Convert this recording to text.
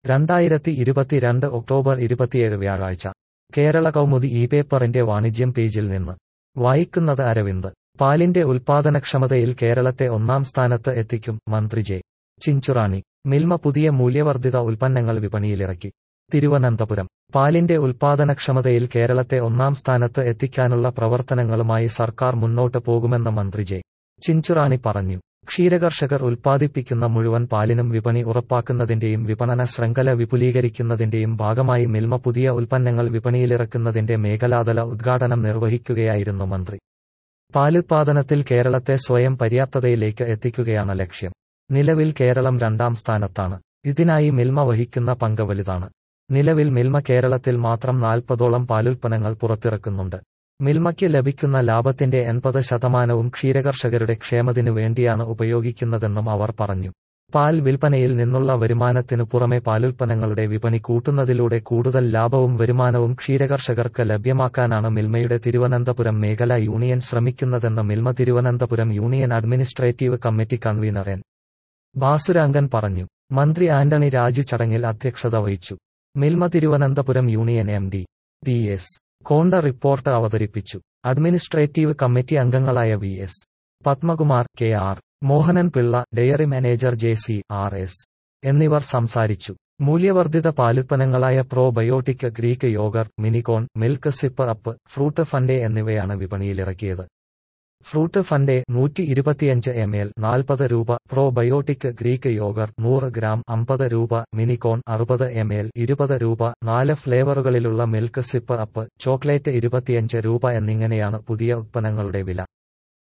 രണ്ടായിരത്തി ഇരുപത്തിരണ്ട് ഒക്ടോബർ ഇരുപത്തിയേഴ് വ്യാഴാഴ്ച കേരള കൗമുദി ഈ പേപ്പറിന്റെ വാണിജ്യം പേജിൽ നിന്ന് വായിക്കുന്നത് അരവിന്ദ് പാലിന്റെ ഉൽപാദനക്ഷമതയിൽ കേരളത്തെ ഒന്നാം സ്ഥാനത്ത് എത്തിക്കും മന്ത്രി ജെ ചിഞ്ചുറാണി മിൽമ പുതിയ മൂല്യവർദ്ധിത ഉൽപ്പന്നങ്ങൾ വിപണിയിലിറക്കി തിരുവനന്തപുരം പാലിന്റെ ഉൽപാദനക്ഷമതയിൽ കേരളത്തെ ഒന്നാം സ്ഥാനത്ത് എത്തിക്കാനുള്ള പ്രവർത്തനങ്ങളുമായി സർക്കാർ മുന്നോട്ട് പോകുമെന്ന് മന്ത്രി ജെ ചിഞ്ചുറാണി പറഞ്ഞു ക്ഷീരകർഷകർ ഉൽപ്പാദിപ്പിക്കുന്ന മുഴുവൻ പാലിനും വിപണി ഉറപ്പാക്കുന്നതിന്റെയും വിപണന ശൃംഖല വിപുലീകരിക്കുന്നതിന്റെയും ഭാഗമായി മിൽമ പുതിയ ഉൽപ്പന്നങ്ങൾ വിപണിയിലിറക്കുന്നതിന്റെ മേഖലാതല ഉദ്ഘാടനം നിർവഹിക്കുകയായിരുന്നു മന്ത്രി പാലുത്പാദനത്തിൽ കേരളത്തെ സ്വയം പര്യാപ്തതയിലേക്ക് എത്തിക്കുകയാണ് ലക്ഷ്യം നിലവിൽ കേരളം രണ്ടാം സ്ഥാനത്താണ് ഇതിനായി മിൽമ വഹിക്കുന്ന പങ്ക് വലുതാണ് നിലവിൽ മിൽമ കേരളത്തിൽ മാത്രം നാൽപ്പതോളം പാലുൽപ്പന്നങ്ങൾ പുറത്തിറക്കുന്നുണ്ട് മിൽമയ്ക്ക് ലഭിക്കുന്ന ലാഭത്തിന്റെ എൺപത് ശതമാനവും ക്ഷീരകർഷകരുടെ ക്ഷേമത്തിനു വേണ്ടിയാണ് ഉപയോഗിക്കുന്നതെന്നും അവർ പറഞ്ഞു പാൽ വിൽപ്പനയിൽ നിന്നുള്ള വരുമാനത്തിനു പുറമെ പാലുൽപ്പന്നങ്ങളുടെ വിപണി കൂട്ടുന്നതിലൂടെ കൂടുതൽ ലാഭവും വരുമാനവും ക്ഷീരകർഷകർക്ക് ലഭ്യമാക്കാനാണ് മിൽമയുടെ തിരുവനന്തപുരം മേഖല യൂണിയൻ ശ്രമിക്കുന്നതെന്ന് Milma Thiruvananthapuram union administrative committee convener N Bhasurangan പറഞ്ഞു മന്ത്രി ആന്റണി രാജു ചടങ്ങിൽ അധ്യക്ഷത വഹിച്ചു Milma Thiruvananthapuram union M D T S Konda report അവതരിപ്പിച്ചു അഡ്മിനിസ്ട്രേറ്റീവ് കമ്മിറ്റി അംഗങ്ങളായ V S Padmakumar K R Mohanan Pillai dairy manager J C R S എന്നിവർ സംസാരിച്ചു മൂല്യവർദ്ധിത പാലുൽപ്പന്നങ്ങളായ probiotic Greek yogurt mini cone milk sip up fruit ഫണ്ടേ എന്നിവയാണ് വിപണിയിലിറക്കിയത് ഫ്രൂട്ട് ഫണ്ടേ നൂറ്റി ഇരുപത്തിയഞ്ച് എം എൽ നാൽപ്പത് രൂപ പ്രോബയോട്ടിക് ഗ്രീക്ക് യോഗർ നൂറ് ഗ്രാം അമ്പത് രൂപ മിനിക്കോൺ അറുപത് എം എൽ ഇരുപത് രൂപ നാല് ഫ്ലേവറുകളിലുള്ള മിൽക്ക് സിപ്പ് അപ്പ് ചോക്ലേറ്റ് ഇരുപത്തിയഞ്ച് രൂപ എന്നിങ്ങനെയാണ് പുതിയ ഉത്പന്നങ്ങളുടെ വില